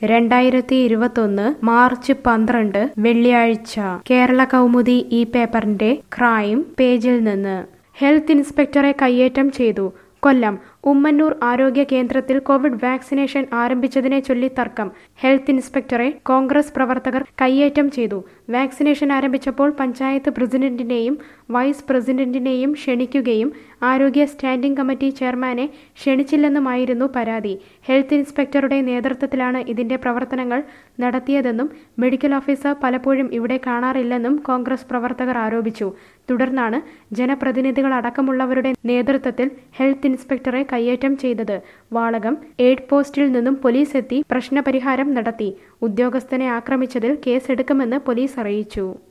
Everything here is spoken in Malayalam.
രണ്ടായിരത്തി ഇരുപത്തൊന്ന് മാർച്ച് പന്ത്രണ്ട് വെള്ളിയാഴ്ച കേരള കൗമുദി ഈ പേപ്പറിന്റെ ക്രൈം പേജിൽ നിന്ന് ഹെൽത്ത് ഇൻസ്പെക്ടറെ കയ്യേറ്റം ചെയ്തു കൊല്ലം ഉമ്മന്നൂർ ആരോഗ്യ കേന്ദ്രത്തിൽ കോവിഡ് വാക്സിനേഷൻ ആരംഭിച്ചതിനെ ചൊല്ലി തർക്കം ഹെൽത്ത് ഇൻസ്പെക്ടറെ കോൺഗ്രസ് പ്രവർത്തകർ കയ്യേറ്റം ചെയ്തു വാക്സിനേഷൻ ആരംഭിച്ചപ്പോൾ പഞ്ചായത്ത് പ്രസിഡന്റിനെയും വൈസ് പ്രസിഡന്റിനെയും ക്ഷണിക്കുകയും ആരോഗ്യ സ്റ്റാൻഡിംഗ് കമ്മിറ്റി ചെയർമാനെ ക്ഷണിച്ചില്ലെന്നുമായിരുന്നു പരാതി ഹെൽത്ത് ഇൻസ്പെക്ടറുടെ നേതൃത്വത്തിലാണ് ഇതിന്റെ പ്രവർത്തനങ്ങൾ നടത്തിയതെന്നും മെഡിക്കൽ ഓഫീസർ പലപ്പോഴും ഇവിടെ കാണാറില്ലെന്നും കോൺഗ്രസ് പ്രവർത്തകർ ആരോപിച്ചു തുടർന്നാണ് ജനപ്രതിനിധികളടക്കമുള്ളവരുടെ നേതൃത്വത്തിൽ ഹെൽത്ത് ഇൻസ്പെക്ടറെ കയ്യേറ്റം ചെയ്തത് വാളകം എയ്ഡ് പോസ്റ്റിൽ നിന്നും പോലീസ് എത്തി പ്രശ്നപരിഹാരം നടത്തി ഉദ്യോഗസ്ഥനെ ആക്രമിച്ചതിൽ കേസെടുക്കുമെന്ന് പോലീസ് അറിയിച്ചു